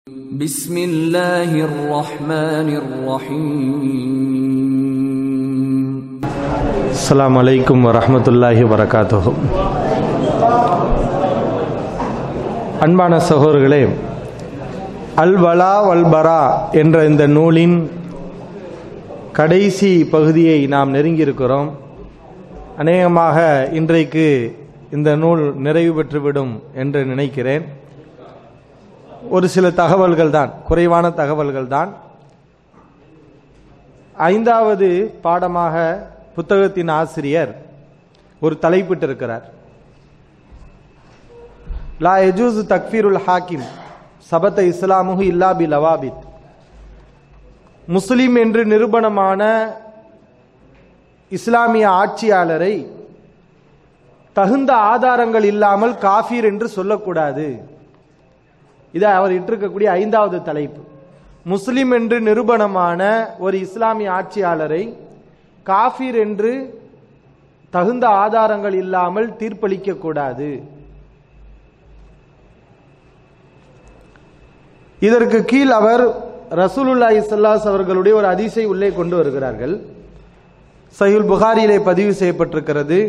بسم الله الرحمن الرحيم அஸ்ஸலாமு அலைக்கும் வரஹ்மத்துல்லாஹி வரகாத்துஹு அன்பான சகோதரர்களே அல் வலா வல் பரா என்ற இந்த நூலின் கடைசி பகுதியை நாம் நெருங்கியிருக்கிறோம் அநேகமாக இன்றைக்கு இந்த நூல் நிறைவு பெற்றுவிடும் என்று நினைக்கிறேன் ஒரு சில தகவல்கள் தான் குறைவான தகவல்கள் தான் ஐந்தாவது பாடமாக புத்தகத்தின் ஆசிரியர் ஒரு தலைப்பிட்டிருக்கிறார் லா எஜூஸ் தக்ஃபீருல் ஹாக்கிம் சபத்த இஸ்லாமுஹு இல்லா பி லவாபித் முஸ்லிம் என்று நிரூபணமான இஸ்லாமிய ஆட்சியாளரை தகுந்த ஆதாரங்கள் இல்லாமல் காஃபீர் என்று சொல்லக்கூடாது இது அவர் இட்டிருக்கக்கூடிய ஐந்தாவது தலைப்பு முஸ்லிம் என்று நிரூபணமான ஒரு இஸ்லாமிய ஆட்சியாளரை காஃபீர் என்று தகுந்த ஆதாரங்கள் இல்லாமல் தீர்ப்பளிக்க கூடாது இதற்கு கீழ் அவர் ரசூலுல்லாஹி ஸல்லல்லாஹு அவர்களுடைய ஒரு அதிசை உள்ளே கொண்டு வருகிறார்கள் சஹீல் புகாரியிலே பதிவு செய்யப்பட்டிருக்கிறது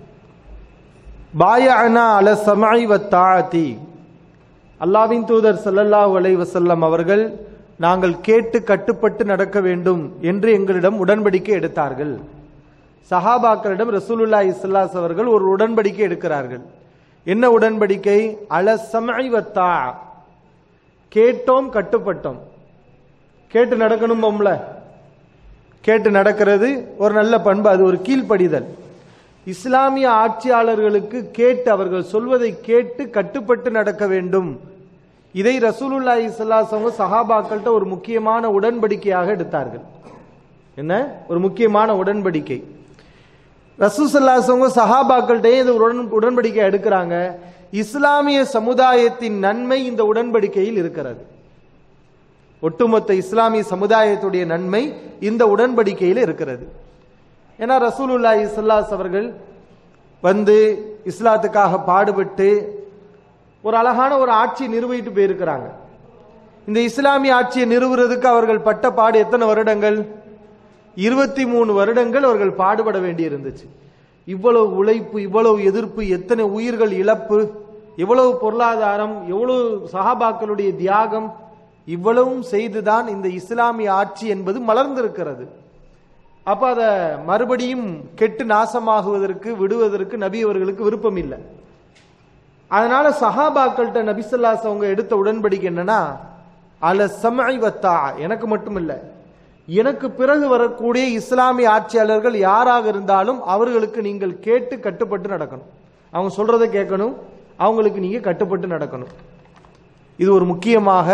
பாயஅனா அல சமாய் வ தாஅதி அல்லாவின் தூதர் ஸல்லல்லாஹு அலைஹி வஸல்லம் அவர்கள் நாங்கள் கேட்டு கட்டுப்பட்டு நடக்க வேண்டும் என்று எங்களிடம் உடன்படிக்கை எடுத்தார்கள் சஹாபாக்களிடம் ரசூலுல்லாஹி ஸல்லல்லாஹு அவர்கள் ஒரு உடன்படிக்கை எடுக்கிறார்கள் என்ன உடன்படிக்கை அல சமஐ வத்தா கேட்டோம் கட்டுப்பட்டோம் கேட்டு நடக்கணும் பொம்ல கேட்டு நடக்கிறது ஒரு நல்ல பண்பு அது ஒரு கீழ்ப்படிதல் இஸ்லாமிய ஆட்சியாளர்களுக்கு கேட்டு அவர்கள் சொல்வதை கேட்டு கட்டுப்பட்டு நடக்க வேண்டும் இதை ரசூலுல்லாஹி ஸல்லல்லாஹு சஹாபாக்கள்கிட்ட ஒரு முக்கியமான உடன்படிக்கையாக எடுத்தார்கள் என்ன ஒரு முக்கியமான உடன்படிக்கை ரசூசல்லாசவங்க சஹாபாக்கள்கிட்டே இது ஒரு உடன் உடன்படிக்கை எடுக்கிறாங்க இஸ்லாமிய சமுதாயத்தின் நன்மை இந்த உடன்படிக்கையில் இருக்கிறது ஒட்டுமொத்த இஸ்லாமிய சமுதாயத்துடைய நன்மை இந்த உடன்படிக்கையில் இருக்கிறது ஏன்னா ரசூலுல்லாஹி ஸல்லல்லாஹு அவர்கள் வந்து இஸ்லாத்துக்காக பாடுபட்டு ஒரு அழகான ஒரு ஆட்சியை நிறுவிட்டு போயிருக்கிறாங்க இந்த இஸ்லாமிய ஆட்சியை நிறுவுறதுக்கு அவர்கள் பட்ட பாடு எத்தனை வருடங்கள் இருபத்தி மூணு வருடங்கள் அவர்கள் பாடுபட வேண்டி இருந்துச்சு இவ்வளவு உழைப்பு இவ்வளவு எதிர்ப்பு எத்தனை உயிர்கள் இழப்பு எவ்வளவு பொருளாதாரம் எவ்வளவு சஹாபாக்களுடைய தியாகம் இவ்வளவும் செய்துதான் இந்த இஸ்லாமிய ஆட்சி என்பது மலர்ந்திருக்கிறது அப்ப அத மறுபடியும் கெட்டு நாசமாகுவதற்கு விடுவதற்கு நபி அவர்களுக்கு விருப்பம் இல்லை அதனால சஹாபாக்கள்கிட்ட நபிசல்லாஸ் அவங்க எடுத்த உடன்படிக்கை என்னன்னா அல சமஐ வத்தா எனக்கு மட்டும் இல்ல எனக்கு பிறகு வரக்கூடிய இஸ்லாமிய ஆட்சியாளர்கள் யாராக இருந்தாலும் அவர்களுக்கு நீங்கள் கேட்டு கட்டுப்பட்டு நடக்கணும் அவங்க சொல்றதை கேட்கணும் அவங்களுக்கு நீங்க கட்டுப்பட்டு நடக்கணும் இது ஒரு முக்கியமாக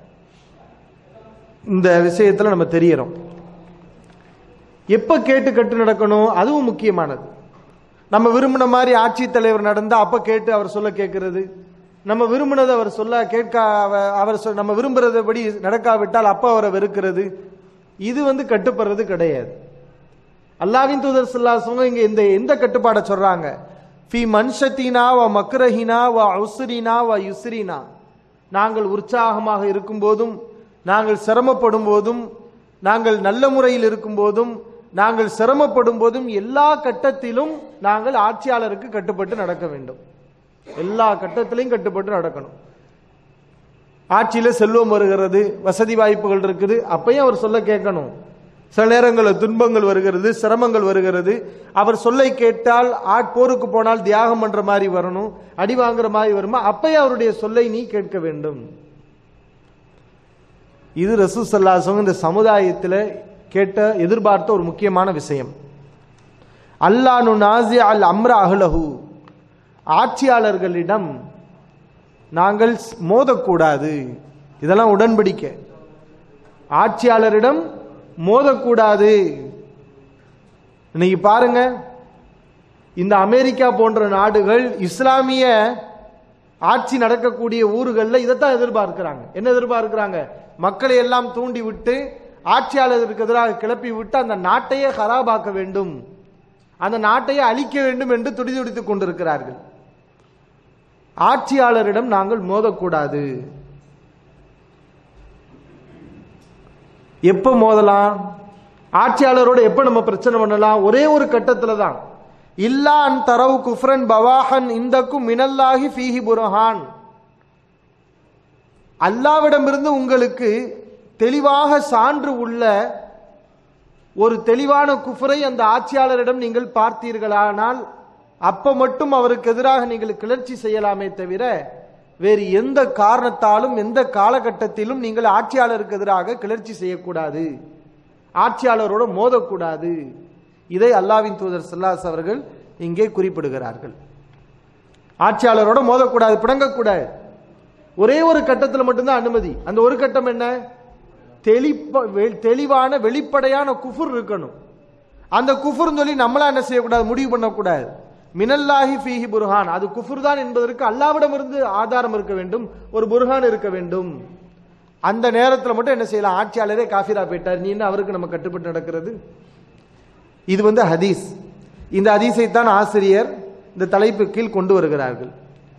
இந்த விஷயத்துல நம்ம தெரியறோம் எப்ப கேட்டு கட்டு நடக்கணும் அதுவும் முக்கியமானது நம்ம விரும்பின மாதிரி ஆட்சி தலைவர் நடந்தா அப்ப கேட்டு அவர் சொல்ல கேட்கிறது நம்ம விரும்பினதை அவர் சொல்ல கேட்க அவர் சொல் நம்ம விரும்புறதுபடி நடக்காவிட்டால் அப்ப அவரை வெறுக்கிறது இது வந்து கட்டுப்படுறது கிடையாது அல்லாவின் தூதர் சொல்லாசவங்க இங்க இந்த எந்த கட்டுப்பாடை சொல்றாங்க ஃபி மன்ஷத்தினா வ மக்ரஹினா வ உஸ்ரினா வ யுஸ்ரினா நாங்கள் உற்சாகமாக இருக்கும் போதும் நாங்கள் சிரமப்படும் போதும் நாங்கள் நல்ல முறையில் இருக்கும் போதும் நாங்கள் சிரமப்படும் போதும் எல்லா கட்டத்திலும் நாங்கள் ஆட்சியாளருக்கு கட்டுப்பட்டு நடக்க வேண்டும் எல்லா கட்டத்திலையும் கட்டுப்பட்டு நடக்கணும் ஆட்சியில செல்வம் வருகிறது வசதி வாய்ப்புகள் இருக்குது அப்பயும் அவர் சொல்ல கேட்கணும் சில நேரங்களில் துன்பங்கள் வருகிறது சிரமங்கள் வருகிறது அவர் சொல்லை கேட்டால் போருக்கு போனால் தியாகம் பண்ற மாதிரி வரணும் அடி வாங்குற மாதிரி வருமா அப்பயும் அவருடைய சொல்லை நீ கேட்க வேண்டும் இது ரசூ சல்லாசவங்க இந்த சமுதாயத்தில் கேட்ட எதிர்பார்த்த ஒரு முக்கியமான விஷயம் அல்லானு நாசி அல் அம்ர அஹ்லஹு ஆட்சியாளர்களிடம் நாங்கள் மோதக்கூடாது இதெல்லாம் உடன்படிக்கை ஆட்சியாளரிடம் மோதக்கூடாது இன்னைக்கு பாருங்க இந்த அமெரிக்கா போன்ற நாடுகள் இஸ்லாமிய ஆட்சி நடக்கக்கூடிய ஊர்களில் இதைத்தான் எதிர்பார்க்கிறாங்க என்ன எதிர்பார்க்கிறாங்க மக்களை எல்லாம் தூண்டி விட்டு ஆட்சியாளருக்கு எதிராக கிளப்பி விட்டு அந்த நாட்டையே ஹராபாக்க வேண்டும் அந்த நாட்டையே அழிக்க வேண்டும் என்று துடிதுடித்துக் கொண்டிருக்கிறார்கள் ஆட்சியாளரிடம் நாங்கள் மோதக்கூடாது எப்ப மோதலாம் ஆட்சியாளரோட எப்ப நம்ம பிரச்சனை பண்ணலாம் ஒரே ஒரு கட்டத்துல தான் இல்லா அன் தரவு குஃப்ரன் பவாஹன் இந்தக்கும் மினல்லாஹி ஃபீஹி புரஹான் அல்லாவிடமிருந்து உங்களுக்கு தெளிவாக சான்று உள்ள ஒரு தெளிவான குஃபரை அந்த ஆட்சியாளரிடம் நீங்கள் பார்த்தீர்களானால் அப்ப மட்டும் அவருக்கு எதிராக நீங்கள் கிளர்ச்சி செய்யலாமே தவிர வேறு எந்த காரணத்தாலும் எந்த காலகட்டத்திலும் நீங்கள் ஆட்சியாளருக்கு எதிராக கிளர்ச்சி செய்யக்கூடாது ஆட்சியாளரோடு மோதக்கூடாது இதை அல்லாவின் தூதர் சல்லாஸ் அவர்கள் இங்கே குறிப்பிடுகிறார்கள் ஆட்சியாளரோட மோதக்கூடாது பிணங்கக்கூடாது ஒரே ஒரு கட்டத்தில் மட்டும்தான் அனுமதி அந்த ஒரு கட்டம் என்ன தெளிப்ப வெ- தெளிவான வெளிப்படையான குஃபுர் இருக்கணும் அந்த குஃபுர் சொல்லி நம்மளா என்ன செய்யக்கூடாது முடிவு பண்ணக்கூடாது மினல்லாஹி ஃபீஹி புர்ஹான் அது குஃபுர் தான் என்பதற்கு அல்லாவிடம் இருந்து ஆதாரம் இருக்க வேண்டும் ஒரு புர்ஹான் இருக்க வேண்டும் அந்த நேரத்தில் மட்டும் என்ன செய்யலாம் ஆட்சியாளரே காஃபிரா போயிட்டார் நீ என்ன அவருக்கு நம்ம கட்டுப்பட்டு நடக்கிறது இது வந்து ஹதீஸ் இந்த ஹதீஸை தான் ஆசிரியர் இந்த தலைப்பு கீழ் கொண்டு வருகிறார்கள்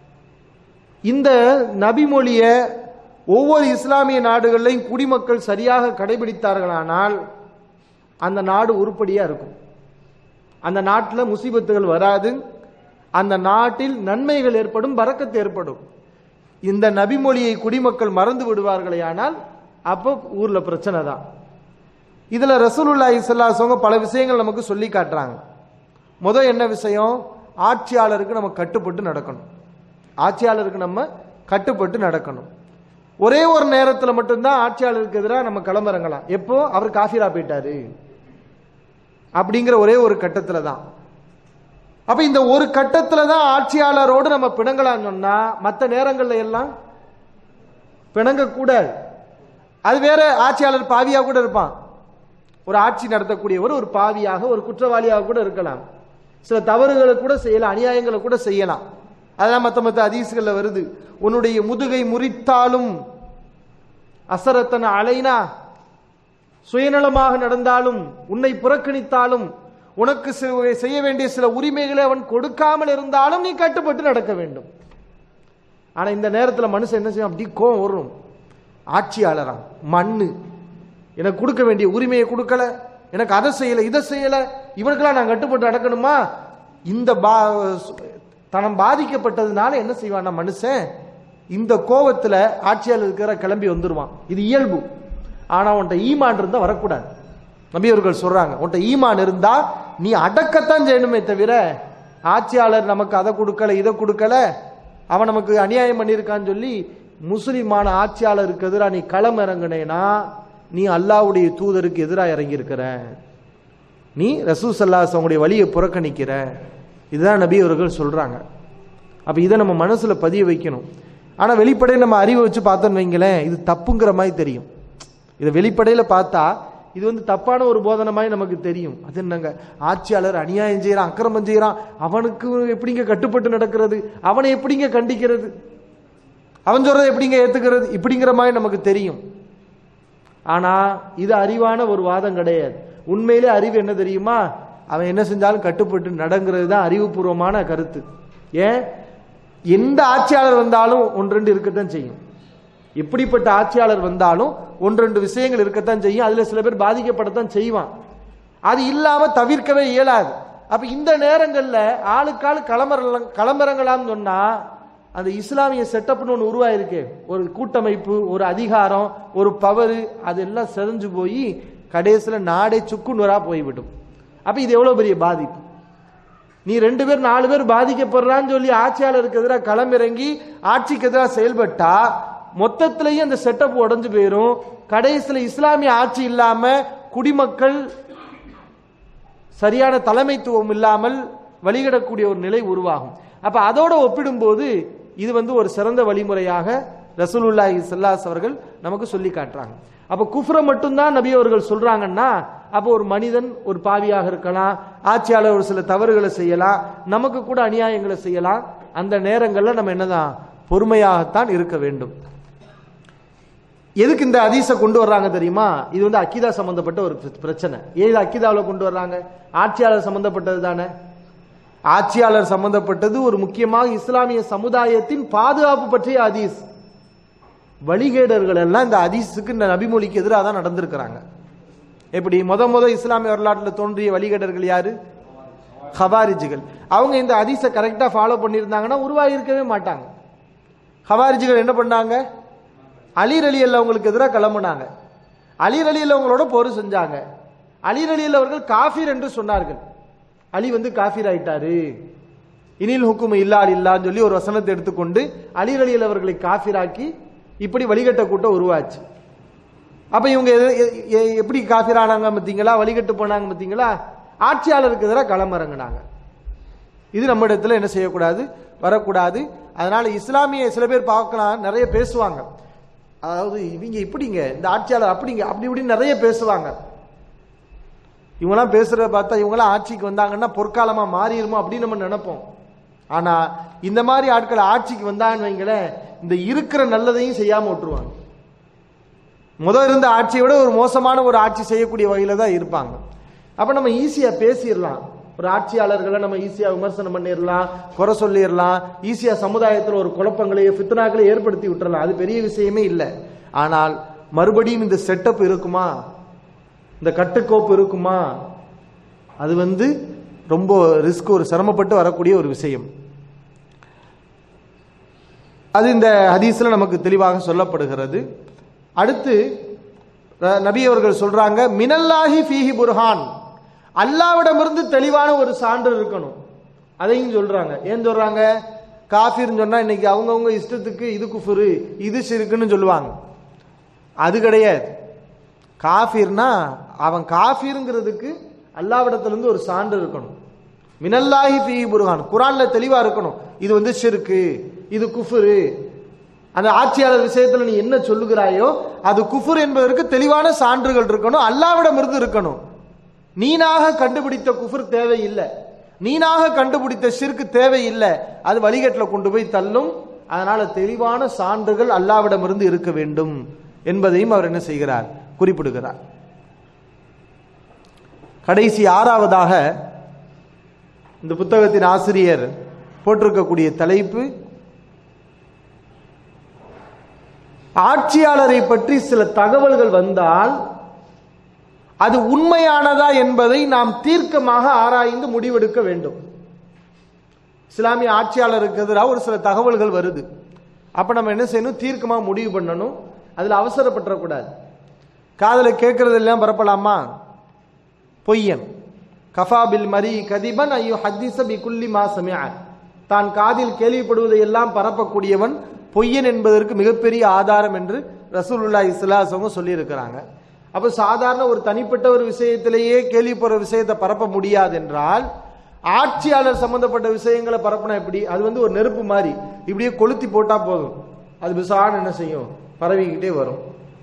இந்த நபிமொழிய ஒவ்வொரு இஸ்லாமிய நாடுகளிலையும் குடிமக்கள் சரியாக கடைபிடித்தார்களானால் அந்த நாடு உருப்படியா இருக்கும் அந்த நாட்டில் முசீபத்துகள் வராது அந்த நாட்டில் நன்மைகள் ஏற்படும் பறக்கத்து ஏற்படும் இந்த நபிமொழியை குடிமக்கள் மறந்து விடுவார்களே ஆனால் அப்போ ஊர்ல பிரச்சனை தான் இதுல ரசூலுல்லாஹி ஸல்லல்லாஹு பல விஷயங்கள் நமக்கு சொல்லி காட்டுறாங்க முதல் என்ன விஷயம் ஆட்சியாளருக்கு நம்ம கட்டுப்பட்டு நடக்கணும் ஆட்சியாளருக்கு நம்ம கட்டுப்பட்டு நடக்கணும் ஒரே ஒரு நேரத்தில் மட்டும்தான் ஆட்சியாளருக்கு எதிராக நம்ம கிளம்புறங்களாம் எப்போ அவர் காஃபிரா போயிட்டாரு அப்படிங்கிற ஒரே ஒரு கட்டத்தில் தான் அப்ப இந்த ஒரு கட்டத்தில் தான் ஆட்சியாளரோடு நம்ம பிணங்கலாம் சொன்னா மற்ற நேரங்கள்ல எல்லாம் பிணங்க கூடாது அது வேற ஆட்சியாளர் பாவியா கூட இருப்பான் ஒரு ஆட்சி நடத்தக்கூடியவர் ஒரு பாவியாக ஒரு குற்றவாளியாக கூட இருக்கலாம் சில தவறுகளை கூட செய்யலாம் அநியாயங்களை கூட செய்யலாம் அதெல்லாம் மத்த மத்த அதீசுகள்ல வருது உன்னுடைய முதுகை முறித்தாலும் அசரத்தன அலைனா சுயநலமாக நடந்தாலும் உன்னை புறக்கணித்தாலும் உனக்கு சில- செய்ய வேண்டிய சில உரிமைகளை அவன் கொடுக்காமல் இருந்தாலும் நீ கட்டுப்பட்டு நடக்க வேண்டும் ஆனா இந்த நேரத்தில் மனுஷன் என்ன செய்யும் அப்படி கோவம் வரும் ஆட்சியாளராம் மண்ணு எனக்கு கொடுக்க வேண்டிய உரிமையை கொடுக்கல எனக்கு அதை செய்யல இதை செய்யல இவனுக்கெல்லாம் நான் கட்டுப்பட்டு நடக்கணுமா இந்த பா தனம் பாதிக்கப்பட்டதுனால என்ன செய்வான் மனுஷன் இந்த கோவத்துல ஆட்சியாளர் இருக்கிற கிளம்பி வந்துருவான் இது இயல்பு ஆனா உன்கிட்ட ஈமான் இருந்தா வரக்கூடாது நபியவர்கள் சொல்றாங்க உன்கிட்ட ஈமான் இருந்தா நீ அடக்கத்தான் செய்யணுமே தவிர ஆட்சியாளர் நமக்கு அதை கொடுக்கல இதை கொடுக்கல அவன் நமக்கு அநியாயம் பண்ணியிருக்கான்னு சொல்லி முஸ்லிமான ஆட்சியாளருக்கு எதிராக நீ களம் இறங்குனேனா நீ அல்லாஹ்வுடைய தூதருக்கு எதிராக இறங்கியிருக்கிற நீ ரசூ சல்லாஸ் அவங்களுடைய வழியை புறக்கணிக்கிற இதுதான் நபி அவர்கள் சொல்றாங்க அப்ப இதை நம்ம மனசுல பதிய வைக்கணும் ஆனா வெளிப்படையில் நம்ம அறிவை வச்சு பார்த்தோன்னு வைங்களேன் இது தப்புங்கிற மாதிரி தெரியும் இதை வெளிப்படையில பார்த்தா இது வந்து தப்பான ஒரு போதனை மாதிரி நமக்கு தெரியும் அது என்னங்க ஆட்சியாளர் அநியாயம் செய்யறான் அக்கிரமம் செய்யறான் அவனுக்கு எப்படிங்க கட்டுப்பட்டு நடக்கிறது அவனை எப்படிங்க கண்டிக்கிறது அவன் சொல்றதை எப்படிங்க ஏத்துக்கிறது இப்படிங்கிற மாதிரி நமக்கு தெரியும் ஆனா இது அறிவான ஒரு வாதம் கிடையாது உண்மையிலே அறிவு என்ன தெரியுமா அவன் என்ன செஞ்சாலும் கட்டுப்பட்டு நடங்கிறது தான் அறிவுபூர்வமான கருத்து ஏன் எந்த ஆட்சியாளர் வந்தாலும் ஒன்று ரெண்டு இருக்கத்தான் செய்யும் எப்படிப்பட்ட ஆட்சியாளர் வந்தாலும் ஒன்று ரெண்டு விஷயங்கள் இருக்கத்தான் செய்யும் அதுல சில பேர் பாதிக்கப்படத்தான் செய்வான் அது இல்லாம தவிர்க்கவே இயலாது அப்ப இந்த நேரங்கள்ல ஆளுக்காள் களமரலாம் களமரங்களாம் சொன்னா அந்த இஸ்லாமிய செட்டப்னு ஒன்று உருவாயிருக்கு ஒரு கூட்டமைப்பு ஒரு அதிகாரம் ஒரு பவர் அதெல்லாம் செதஞ்சு போய் கடைசியில் நாடே சுக்குநூறா போய்விடும் அப்ப இது எவ்வளவு பெரிய பாதிப்பு நீ ரெண்டு பேர் நாலு பேர் பாதிக்கப்படுறான்னு சொல்லி ஆட்சியாளருக்கு எதிராக களமிறங்கி ஆட்சிக்கு எதிராக செயல்பட்டா மொத்தத்திலேயே அந்த செட்டப் உடைஞ்சு போயிரும் கடைசியில் இஸ்லாமிய ஆட்சி இல்லாம குடிமக்கள் சரியான தலைமைத்துவம் இல்லாமல் வழிகிடக்கூடிய ஒரு நிலை உருவாகும் அப்ப அதோட ஒப்பிடும்போது இது வந்து ஒரு சிறந்த வழிமுறையாக ரசூலுல்லாஹி ஸல்லல்லாஹு அவர்கள் நமக்கு சொல்லி காட்டுறாங்க அப்ப குஃப்ர மட்டும்தான் நபி அவர்கள் சொல்றாங்கன்னா அப்ப ஒரு மனிதன் ஒரு பாவியாக இருக்கலாம் ஆட்சியாளர் ஒரு சில தவறுகளை செய்யலாம் நமக்கு கூட அநியாயங்களை செய்யலாம் அந்த நேரங்கள்ல நம்ம என்னதான் பொறுமையாகத்தான் இருக்க வேண்டும் எதுக்கு இந்த ஹதீஸை கொண்டு வர்றாங்க தெரியுமா இது வந்து அக்கீதா சம்பந்தப்பட்ட ஒரு பிர- பிரச்சனை ஏது அக்கீதாவில் கொண்டு வர்றாங்க ஆட்சியாளர் சம்பந்தப்பட்டது தானே ஆட்சியாளர் சம்பந்தப்பட்டது ஒரு முக்கியமாக இஸ்லாமிய சமுதாயத்தின் பாதுகாப்பு பற்றிய ஹதீஸ் வழிகேடர்கள் எல்லாம் இந்த ஹதீஸுக்கு இந்த நபிமொழிக்கு எதிராக தான் நடந்திருக்கிறாங்க எப்படி முத முத இஸ்லாமிய வரலாற்றில் தோன்றிய வழிகடர்கள் யாரு ஹவாரிஜிகள் அவங்க இந்த ஹதீஸை கரெக்டா ஃபாலோ பண்ணியிருந்தாங்கன்னா உருவாகி இருக்கவே மாட்டாங்க ஹவாரிஜிகள் என்ன பண்ணாங்க அலி ரலியல்ல அவங்களுக்கு எதிராக கிளம்புனாங்க அலி ரலியல்ல அவங்களோட போர் செஞ்சாங்க அலி ரலியல் அவர்கள் காஃபிர் என்று சொன்னார்கள் அலி வந்து காஃபிர் ஆயிட்டாரு இனில் ஹுக்கும் இல்லா இல்லான்னு சொல்லி ஒரு வசனத்தை எடுத்துக்கொண்டு அலி ரலியல் அவர்களை காஃபிராக்கி இப்படி வழிகட்ட கூட்டம் உருவாச்சு அப்ப இவங்க எது- எ- எ- எப்படி காஃபிரானாங்க பார்த்தீங்களா வழிகட்டு போனாங்க பார்த்தீங்களா ஆட்சியாளருக்கு எதிராக களமிறங்கினாங்க இது நம்ம இடத்துல என்ன செய்யக்கூடாது வரக்கூடாது அதனால இஸ்லாமிய சில பேர் பார்க்கலாம் நிறைய பேசுவாங்க அதாவது இவங்க இப்படிங்க இந்த ஆட்சியாளர் அப்படிங்க அப்படி இப்படின்னு நிறைய பேசுவாங்க இவங்கெல்லாம் பேசுறத பார்த்தா இவங்கெல்லாம் ஆட்சிக்கு வந்தாங்கன்னா பொற்காலமா மாறிடுமோ அப்படின்னு நம்ம நினைப்போம் ஆனா இந்த மாதிரி ஆட்கள் ஆட்சிக்கு வந்தாங்கன்னு வைங்களேன் இந்த இருக்கிற நல்லதையும் செய்யாம விட்டுருவாங்க முதல் இருந்த ஆட்சியை விட ஒரு மோசமான ஒரு ஆட்சி செய்யக்கூடிய வகையில தான் இருப்பாங்க அப்ப நம்ம ஈஸியா பேசிடலாம் ஒரு ஆட்சியாளர்களை நம்ம ஈஸியா விமர்சனம் பண்ணிடலாம் குறை சொல்லிடலாம் ஈஸியா சமுதாயத்தில் ஒரு குழப்பங்களை ஃபித்னாக்களை ஏற்படுத்தி விட்டுறலாம் அது பெரிய விஷயமே இல்லை ஆனால் மறுபடியும் இந்த செட்டப் இருக்குமா இந்த கட்டுக்கோப்பு இருக்குமா அது வந்து ரொம்ப ரிஸ்க் ஒரு சிரமப்பட்டு வரக்கூடிய ஒரு விஷயம் அது இந்த ஹதீஸ்ல நமக்கு தெளிவாக சொல்லப்படுகிறது அடுத்து அஹ், நபி அவர்கள் சொல்றாங்க மினல்லாஹி ஃபீஹி புர்ஹான் அல்லாவிடமிருந்து தெளிவான ஒரு சான்று இருக்கணும் அதையும் சொல்றாங்க ஏன் சொல்றாங்க காஃபிர்னு சொன்னா இன்னைக்கு அவங்கவங்க இஷ்டத்துக்கு இது குஃபுரு இது ஷிருக்குன்னு சொல்லுவாங்க அது கிடையாது காஃபிர்னா அவன் காஃபிருங்கிறதுக்கு அல்லாவிடத்திலிருந்து ஒரு சான்று இருக்கணும் மினல்லாஹி ஃபீ புர்ஹான் குரான்ல தெளிவா இருக்கணும் இது வந்து ஷிருக்கு இது குஃபுரு அந்த ஆட்சியாளர் விஷயத்துல நீ என்ன சொல்லுகிறாயோ அது குஃபுர் என்பதற்கு தெளிவான சான்றுகள் இருக்கணும் அல்லாவிடமிருந்து இருக்கணும் நீனாக கண்டுபிடித்த குஃபுர் தேவையில்லை நீனாக கண்டுபிடித்த ஷிர்க்கு தேவையில்லை அது வழிகட்டில் கொண்டு போய் தள்ளும் அதனால தெளிவான சான்றுகள் அல்லாவிடமிருந்து இருக்க வேண்டும் என்பதையும் அவர் என்ன செய்கிறார் குறிப்பிடுகிறார் கடைசி ஆறாவதாக இந்த புத்தகத்தின் ஆசிரியர் போட்டிருக்கக்கூடிய தலைப்பு ஆட்சியாளரை பற்றி சில தகவல்கள் வந்தால் அது உண்மையானதா என்பதை நாம் தீர்க்கமாக ஆராய்ந்து முடிவெடுக்க வேண்டும் இஸ்லாமிய ஆட்சியாளருக்கு எதிராக ஒரு சில தகவல்கள் வருது அப்ப நம்ம என்ன செய்யணும் தீர்க்கமாக முடிவு பண்ணணும் அதுல அவசரப்பட்டுறக்கூடாது காதல கேட்கறதெல்லாம் பரப்பலாமா பொய்யன் கஃபா பில் மரி கதிபன் ஐயோ ஹத்திச பி குல்லி மா சமிஅ. தான் காதில் கேள்விப்படுவதை எல்லாம் பரப்பக்கூடியவன் பொய்யன் என்பதற்கு மிகப்பெரிய ஆதாரம் என்று ரசூலுல்லா இஸ்லாசவங்க சொல்லியிருக்கிறாங்க அப்ப சாதாரண ஒரு தனிப்பட்ட ஒரு விஷயத்திலேயே கேள்விப்படுற விஷயத்தை பரப்ப முடியாது என்றால் ஆட்சியாளர் சம்பந்தப்பட்ட விஷயங்களை பரப்பினா எப்படி அது வந்து ஒரு நெருப்பு மாதிரி இப்படியே கொளுத்தி போட்டா போதும் அது விசாரணை என்ன செய்யும் பரவிக்கிட்டே வரும்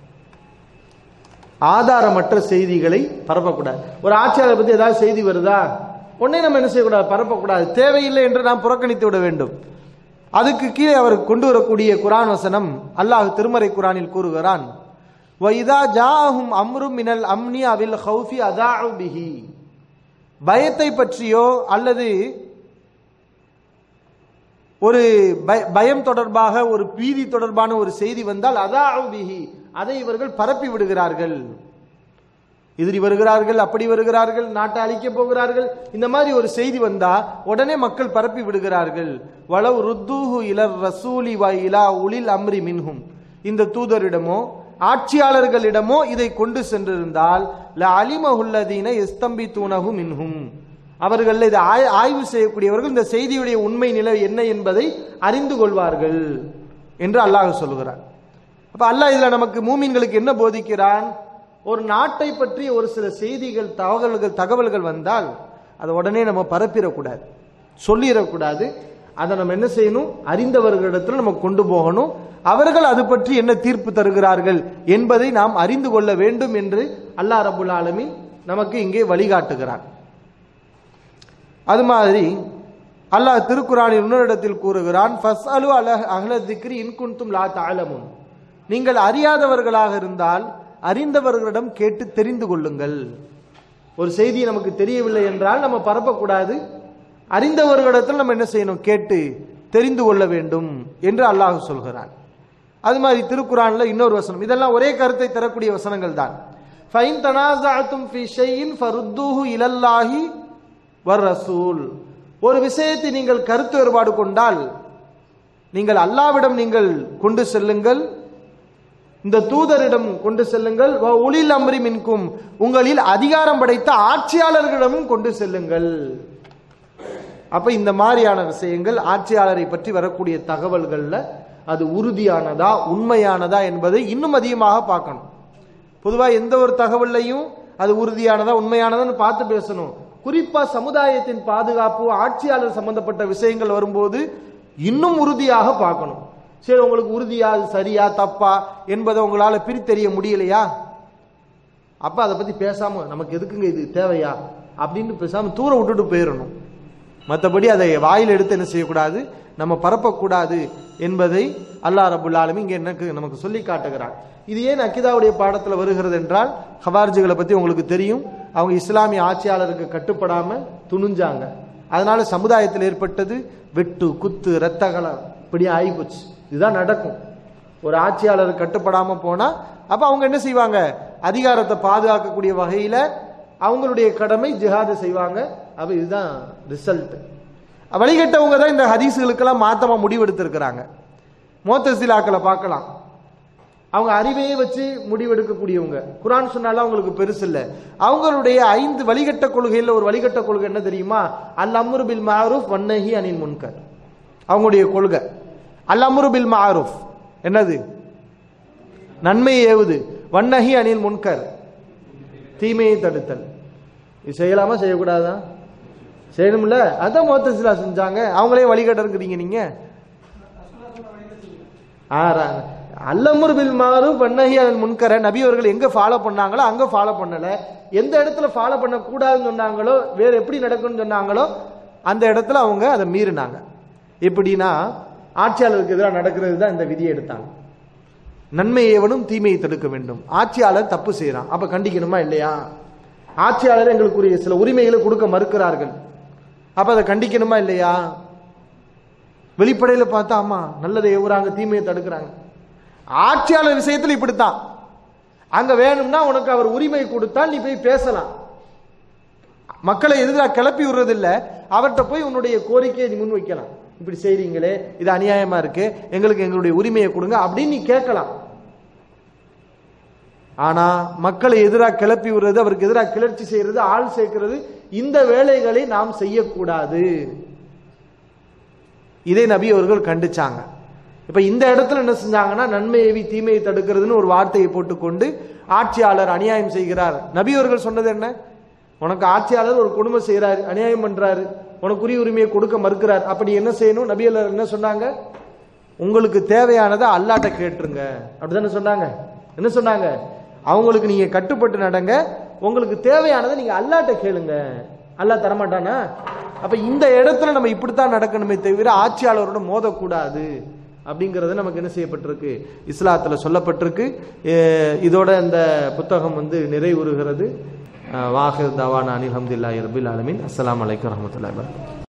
ஆதாரமற்ற செய்திகளை பரப்பக்கூடாது ஒரு ஆட்சியாளரை பத்தி ஏதாவது செய்தி வருதா உடனே நம்ம என்ன செய்யக்கூடாது பரப்பக்கூடாது தேவையில்லை என்று நாம் புறக்கணித்து விட வேண்டும் அதுக்கு கீழே அவர் கொண்டு வரக்கூடிய குரான் வசனம் அல்லாஹ் திருமறை குரானில் கூறுகிறான் வைதா ஜாஹும் அம்ரும் மினல் அம்னி அவில் ஹவுஃபி அதாஉ பிஹி பயத்தை பற்றியோ அல்லது ஒரு பய- பயம் தொடர்பாக ஒரு பீதி தொடர்பான ஒரு செய்தி வந்தால் அதாஉ பிஹி அதை இவர்கள் பரப்பி விடுகிறார்கள் எதிரி வருகிறார்கள் அப்படி வருகிறார்கள் நாட்டை அழிக்கப் போகிறார்கள் இந்த மாதிரி ஒரு செய்தி வந்தா உடனே மக்கள் பரப்பி விடுகிறார்கள் வளவு ருத்தூஹு இலர் ரசூலி வ இலா உலில் அம்ரி மின்ஹும் இந்த தூதரிடமோ ஆட்சியாளர்களிடமோ இதை கொண்டு சென்றிருந்தால் ல அலிமஹுல்லதீன எஸ்தம்பி தூணகு மின்ஹும் அவர்கள் இதை ஆய்- ஆய்வு செய்யக்கூடியவர்கள் இந்த செய்தியுடைய உண்மை நிலை என்ன என்பதை அறிந்து கொள்வார்கள் என்று அல்லாஹ் சொல்கிறார் அப்ப அல்லாஹ் இதுல நமக்கு மூமின்களுக்கு என்ன போதிக்கிறான் ஒரு நாட்டை பற்றி ஒரு சில செய்திகள் தகவல்கள் தகவல்கள் வந்தால் அதை உடனே நம்ம பரப்பிடக்கூடாது சொல்லிடக்கூடாது அதை நம்ம என்ன செய்யணும் அறிந்தவர்களிடத்தில் நம்ம கொண்டு போகணும் அவர்கள் அது பற்றி என்ன தீர்ப்பு தருகிறார்கள் என்பதை நாம் அறிந்து கொள்ள வேண்டும் என்று அல்லாஹ் ரபுல் ஆலமீன் நமக்கு இங்கே வழிகாட்டுகிறான் அது மாதிரி அல்லாஹ் திருக்குறானில் இன்னொரு இடத்தில் கூறுகிறான் ஃபஸ்அலு அல அஹ்ல திக்ரி இன்குன்தும் லா தஅலமுன் நீங்கள் அறியாதவர்களாக இருந்தால் அறிந்தவர்களிடம் கேட்டு தெரிந்து கொள்ளுங்கள் ஒரு செய்தி நமக்கு தெரியவில்லை என்றால் நம்ம பரப்பக்கூடாது அறிந்தவர்களிடத்தில் நம்ம என்ன செய்யணும் கேட்டு தெரிந்து கொள்ள வேண்டும் என்று அல்லாஹ் சொல்கிறான் அது மாதிரி திருக்குறான்ல இன்னொரு வசனம் இதெல்லாம் ஒரே கருத்தை தரக்கூடிய வசனங்கள் தான் ஃபைன் தனாசாத்தும் ஃபி ஷைஇன் ஃபருத்தூஹு இலல்லாஹி வர் ரசூல் ஒரு விஷயத்தை நீங்கள் கருத்து வேறுபாடு கொண்டால் நீங்கள் அல்லாவிடம் நீங்கள் கொண்டு செல்லுங்கள் இந்த தூதரிடம் கொண்டு செல்லுங்கள் வ உலில் அம்ரி மின்கும் உங்களில் அதிகாரம் படைத்த ஆட்சியாளர்களிடமும் கொண்டு செல்லுங்கள் அப்ப இந்த மாதிரியான விஷயங்கள் ஆட்சியாளரை பற்றி வரக்கூடிய தகவல்கள்ல அது உறுதியானதா உண்மையானதா என்பதை இன்னும் அதிகமாக பார்க்கணும் பொதுவா எந்த ஒரு தகவல்லையும் அது உறுதியானதா உண்மையானதான்னு பார்த்து பேசணும் குறிப்பா சமுதாயத்தின் பாதுகாப்பு ஆட்சியாளர் சம்பந்தப்பட்ட விஷயங்கள் வரும்போது இன்னும் உறுதியாக பார்க்கணும் சரி உங்களுக்கு உறுதியா அது சரியா தப்பா என்பதை உங்களால பிரித்தெறிய முடியலையா அப்ப அதை பத்தி பேசாம நமக்கு எதுக்குங்க இது தேவையா அப்படின்னு பேசாம தூர விட்டுட்டு போயிடணும் மற்றபடி அதை வாயில் எடுத்து என்ன செய்யக்கூடாது நம்ம பரப்பக்கூடாது என்பதை அல்லாஹ் ரபுல் ஆலமீன் இங்க எனக்கு நமக்கு சொல்லி காட்டுகிறான் இது ஏன் அக்கிதாவுடைய பாடத்துல வருகிறது என்றால் ஹவார்ஜிகளை பத்தி உங்களுக்கு தெரியும் அவங்க இஸ்லாமிய ஆட்சியாளருக்கு கட்டுப்படாம துணிஞ்சாங்க அதனால சமுதாயத்தில் ஏற்பட்டது வெட்டு குத்து ரத்தகலம் இப்படி ஆகிப்போச்சு இதுதான் நடக்கும் ஒரு ஆட்சியாளர் கட்டுப்படாம போனா அப்ப அவங்க என்ன செய்வாங்க அதிகாரத்தை பாதுகாக்கக்கூடிய வகையில அவங்களுடைய கடமை ஜிஹாது செய்வாங்க அப்ப இதுதான் ரிசல்ட் வழிகட்டவங்க தான் இந்த ஹதீஸுகளுக்கெல்லாம் மாத்தமா முடிவெடுத்திருக்கிறாங்க மோத்தசிலாக்களை பார்க்கலாம் அவங்க அறிவையே வச்சு முடிவெடுக்கக்கூடியவங்க குரான் சொன்னாலும் அவங்களுக்கு பெருசு இல்லை அவங்களுடைய ஐந்து வழிகட்ட கொள்கையில் ஒரு வழிகட்ட கொள்கை என்ன தெரியுமா அல் அம்ரு பில் மாரூஃப் வன்னஹி அனில் முன்கர் அவங்களுடைய கொள்கை அல் அம்ரு பில் மாரூஃப் என்னது நன்மை ஏவுது வன்னஹி அனில் முன்கர் தீமையை தடுத்தல் இது செய்யலாமா செய்யக்கூடாதா செய்யணும்ல அதான் மோத்தசிலா செஞ்சாங்க அவங்களே வழிகட்ட இருக்கிறீங்க நீங்க அல்லமுர் பில் மாறு பண்ணஹி அதன் முன்கர நபி அவர்கள் எங்க ஃபாலோ பண்ணாங்களோ அங்க ஃபாலோ பண்ணல எந்த இடத்துல ஃபாலோ பண்ண கூடாதுன்னு சொன்னாங்களோ வேற எப்படி நடக்கும்னு சொன்னாங்களோ அந்த இடத்துல அவங்க அதை மீறினாங்க எப்படின்னா ஆட்சியாளருக்கு எதிராக நடக்கிறது தான் இந்த விதியை எடுத்தாங்க நன்மை ஏவனும் தீமையை தடுக்க வேண்டும் ஆட்சியாளர் தப்பு செய்யறான் அப்ப கண்டிக்கணுமா இல்லையா ஆட்சியாளர் எங்களுக்குரிய சில உரிமைகளை கொடுக்க மறுக்கிறார்கள் அப்ப அதை கண்டிக்கணுமா இல்லையா வெளிப்படையில பார்த்தா ஆமா நல்லதை ஏவுறாங்க தீமையை தடுக்கிறாங்க ஆட்சியாளர் விஷயத்தில் இப்படித்தான் அங்க வேணும்னா உனக்கு அவர் உரிமை கொடுத்தால் நீ போய் பேசலாம் மக்களை எதிராக கிளப்பி விடுறது இல்ல அவர்கிட்ட போய் உன்னுடைய கோரிக்கையை நீ முன் வைக்கலாம் இப்படி செய்றீங்களே இது அநியாயமா இருக்கு எங்களுக்கு எங்களுடைய உரிமையை கொடுங்க அப்படின்னு நீ கேட்கலாம் ஆனா மக்களை எதிராக கிளப்பி விடுறது அவருக்கு எதிராக கிளர்ச்சி செய்யறது ஆள் சேர்க்கிறது இந்த வேலைகளை நாம் செய்யக்கூடாது இதை நபி அவர்கள் கண்டிச்சாங்க இப்ப இந்த இடத்துல என்ன செஞ்சாங்கன்னா நன்மை ஏவி தீமையை தடுக்கிறதுன்னு ஒரு வார்த்தையை போட்டுக்கொண்டு ஆட்சியாளர் அநியாயம் செய்கிறார் நபி அவர்கள் சொன்னது என்ன உனக்கு ஆட்சியாளர் ஒரு குடும்பம் செய்யறாரு அநியாயம் பண்றாரு உனக்குரிய உரிமையை கொடுக்க மறுக்கிறார் அப்படி என்ன செய்யணும் நபி அல்லர் என்ன சொன்னாங்க உங்களுக்கு தேவையானதை அல்லாட்ட கேட்டுருங்க அப்படிதானே சொன்னாங்க என்ன சொன்னாங்க அவங்களுக்கு நீங்க கட்டுப்பட்டு நடங்க உங்களுக்கு தேவையானதை நீங்க அல்லாட்ட கேளுங்க அல்லாஹ் தரமாட்டானா அப்ப இந்த இடத்துல நம்ம இப்படித்தான் நடக்கணுமே தவிர ஆட்சியாளரோட மோதக்கூடாது அப்படிங்கிறது நமக்கு என்ன செய்யப்பட்டிருக்கு இஸ்லாத்துல சொல்லப்பட்டிருக்கு எ- இதோட இந்த புத்தகம் வந்து நிறைவுறுகிறது வாஹிர் தவானா அனில் அஹமதுல்லாஹி ரபில் ஆலமீன் அஸ்ஸலாமு அலைக்கும் வரஹ்மத்துல்லாஹி வபரகாத்துஹு